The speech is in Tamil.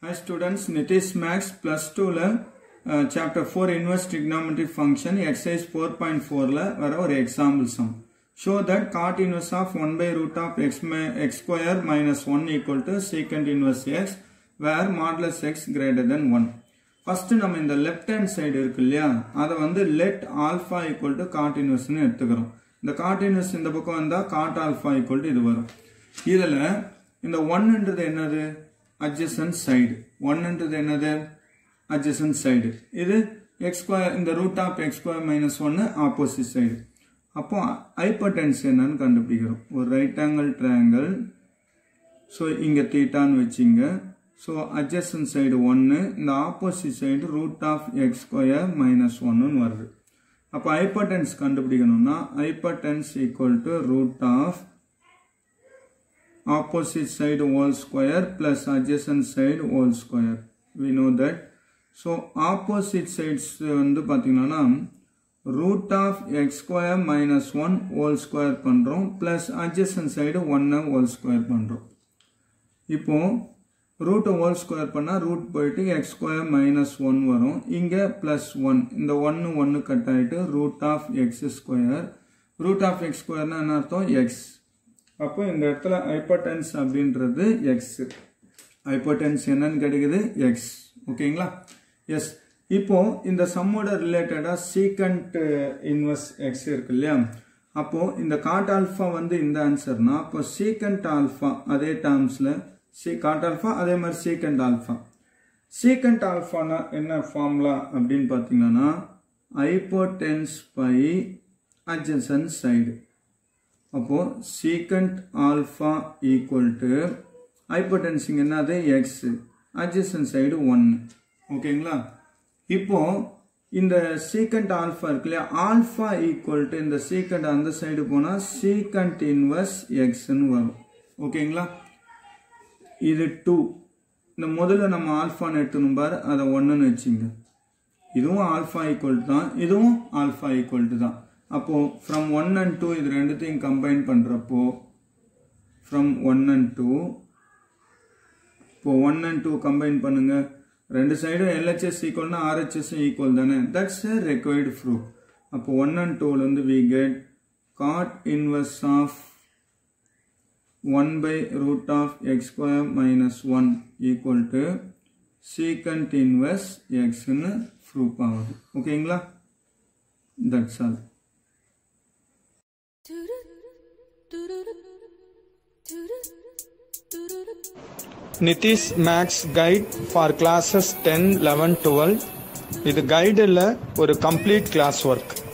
Hi students, Nitish Max plus 2 ல uh, chapter 4 inverse trigonometric function exercise 4.4 ல வர ஒரு example sum. Show that cot inverse of 1 by root of x, mi- x square minus 1 equal to secant inverse x where modulus x greater than 1. First நம்ம இந்த லெஃப்ட் ஹேண்ட் சைடு இருக்கு இல்லையா அதை வந்து let alpha equal to cot இன்வெர்ஸ்னு எடுத்துக்கிறோம் இந்த காட் இன்வெர்ஸ் இந்த பக்கம் வந்தால் காட் ஆல்ஃபா ஈக்குவல் டு இது வரும் இதில் இந்த ஒன்ன்றது என்னது அட்ஜசன்ட் சைடு ஒன்ன்றது என்னது அட்ஜசன்ட் சைடு இது எக்ஸ் ஸ்கொயர் இந்த root of x square minus ஒன்று ஆப்போசிட் சைடு அப்போ ஹைப்பர்டென்ஸ் என்னன்னு கண்டுபிடிக்கிறோம் ஒரு ரைட் ஆங்கிள் ட்ரையாங்கிள் ஸோ இங்கே தீட்டான்னு வச்சிங்க ஸோ அட்ஜஸ்டன் சைடு ஒன்று இந்த opposite side root of x square minus ஒன்னுன்னு வருது அப்போ ஹைப்பர்டென்ஸ் கண்டுபிடிக்கணும்னா hypotenuse equal to root of opposite side whole square plus adjacent side whole square we know that so opposite sides வந்து பார்த்தீங்கன்னா root of x square minus 1 whole square பண்றோம் plus adjacent side 1 whole square பண்றோம் இப்போ ரூட் ஹோல் ஸ்கொயர் பண்ணால் ரூட் போயிட்டு எக்ஸ் ஸ்கொயர் மைனஸ் ஒன் வரும் இங்கே ப்ளஸ் ஒன் இந்த ஒன்று ஒன்று கட் ஆகிட்டு root of x square root of x ஸ்கொயர்னா என்ன அர்த்தம் எக்ஸ் அப்போ இந்த இடத்துல ஹைப்பர்டென்ஸ் அப்படின்றது எக்ஸ் ஹைப்பர்டென்ஸ் என்னன்னு கிடைக்குது எக்ஸ் ஓகேங்களா எஸ் இப்போ இந்த சம்மோட ரிலேட்டடாக சீக்கண்ட் இன்வெர்ஸ் எக்ஸ் இருக்கு இல்லையா அப்போ இந்த காட் ஆல்ஃபா வந்து இந்த ஆன்சர்னா அப்போ சீக்கண்ட் ஆல்ஃபா அதே டேர்ம்ஸில் சி காட் ஆல்ஃபா அதே மாதிரி சீக்கண்ட் ஆல்ஃபா சீக்கண்ட் ஆல்ஃபானா என்ன ஃபார்முலா அப்படின்னு பார்த்தீங்கன்னா ஹைப்போடென்ஸ் பை அட்ஜசன் சைடு அப்போ சீக்கண்ட் ஆல்ஃபா ஈக்குவல் டு ஹைப்போடென்சிங் என்னது எக்ஸ் அட்ஜசன் சைடு ஒன்று ஓகேங்களா இப்போ இந்த சீக்கண்ட் ஆல்ஃபா இருக்கு இல்லையா ஆல்ஃபா ஈக்குவல் டு இந்த சீக்கண்ட் அந்த சைடு போனால் சீக்கண்ட் இன்வர்ஸ் எக்ஸ்ன்னு வரும் ஓகேங்களா இது டூ இந்த முதல்ல நம்ம ஆல்ஃபான்னு எடுத்துணும் பாரு அதை ஒன்றுன்னு வச்சுங்க இதுவும் ஆல்ஃபா ஈக்குவல் தான் இதுவும் ஆல்ஃபா ஈக்குவல் தான் அப்போ ஃப்ரம் ஒன் அண்ட் டூ இது ரெண்டுத்தையும் கம்பைன் பண்ணுறப்போ ஃப்ரம் ஒன் அண்ட் டூ இப்போ ஒன் அண்ட் டூ கம்பைன் பண்ணுங்க ரெண்டு சைடும் எல்ஹெச்எஸ் ஈக்குவல்னா ஆர்ஹெச்எஸ் ஈக்குவல் தானே தட்ஸ் எ ரெக்வயர்டு ப்ரூஃப் அப்போ ஒன் அண்ட் டூலேருந்து we get cot inverse of one by root of x square minus one equal to secant inverse எக்ஸ்ன்னு ப்ரூஃப் ஆகுது ஓகேங்களா that's all Nitish max guide for classes ten eleven twelve இது கைடில் ஒரு கம்ப்ளீட் கிளாஸ் ஒர்க்